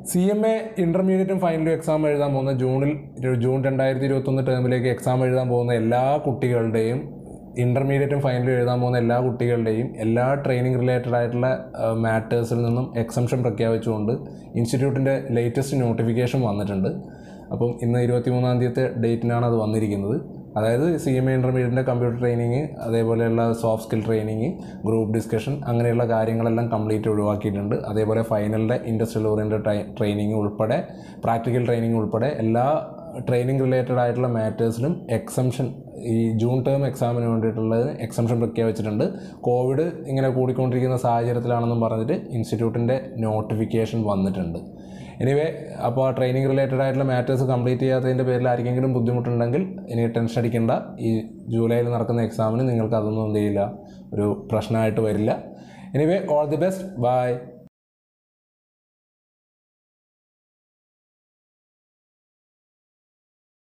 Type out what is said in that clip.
C M A ഇൻ്റർമീഡിയറ്റും ഫൈനലും exam എഴുതാൻ പോകുന്ന ജൂണിൽ ഒരു ജൂൺ രണ്ടായിരത്തി ഇരുപത്തൊന്ന് ടേമിലേക്ക് എക്സാം എഴുതാൻ പോകുന്ന എല്ലാ കുട്ടികളുടെയും ഇൻ്റർമീഡിയറ്റും ഫൈനലും എഴുതാൻ പോകുന്ന എല്ലാ കുട്ടികളുടെയും എല്ലാ ട്രെയിനിങ് റിലേറ്റഡ് ആയിട്ടുള്ള മാറ്റേഴ്സിൽ നിന്നും എക്സംഷൻ പ്രഖ്യാപിച്ചുകൊണ്ട് ഇൻസ്റ്റിറ്റ്യൂട്ടിൻ്റെ ലേറ്റസ്റ്റ് നോട്ടിഫിക്കേഷൻ വന്നിട്ടുണ്ട് അപ്പം ഇന്ന് ഇരുപത്തി മൂന്നാം തീയതി ഡേറ്റിനാണ് അത് വന്നിരിക്കുന്നത് അതായത് സി എം എ ഇൻ്റർമീഡിയറ്റിൻ്റെ കമ്പ്യൂട്ടർ ട്രെയിനിങ് അതേപോലെയുള്ള soft skill training group discussion അങ്ങനെയുള്ള കാര്യങ്ങളെല്ലാം കംപ്ലീറ്റ് ഒഴിവാക്കിയിട്ടുണ്ട് അതേപോലെ ഫൈനലിൻ്റെ ഇൻഡസ്ട്രിയൽ ഓറിയൻറ്റഡ് ട്രെയിനിങ് ഉൾപ്പെടെ പ്രാക്ടിക്കൽ ട്രെയിനിങ് ഉൾപ്പെടെ എല്ലാ ട്രെയിനിങ് റിലേറ്റഡ് ആയിട്ടുള്ള മാറ്റേഴ്സിലും എക്സംഷൻ ഈ ജൂൺ ടേം എക്സാമിന് വേണ്ടിയിട്ടുള്ളത് എക്സംഷൻ പ്രഖ്യാപിച്ചിട്ടുണ്ട് കോവിഡ് ഇങ്ങനെ കൂടിക്കൊണ്ടിരിക്കുന്ന സാഹചര്യത്തിലാണെന്നും പറഞ്ഞിട്ട് ഇൻസ്റ്റിറ്റ്യൂട്ടിൻ്റെ നോട്ടിഫിക്കേഷൻ വന്നിട്ടുണ്ട് എനിവേ അപ്പോൾ ആ ട്രെയിനിങ് റിലേറ്റഡ് ആയിട്ടുള്ള മാറ്റേഴ്സ് കംപ്ലീറ്റ് ചെയ്യാത്തതിൻ്റെ പേരിൽ ആർക്കെങ്കിലും ബുദ്ധിമുട്ടുണ്ടെങ്കിൽ ഇനി ടെൻഷൻ അടിക്കേണ്ട ഈ ജൂലൈയിൽ നടക്കുന്ന എക്സാമിന് നിങ്ങൾക്ക് അതൊന്നും എന്ത് ചെയ്യില്ല ഒരു പ്രശ്നമായിട്ട് വരില്ല anyway all the best by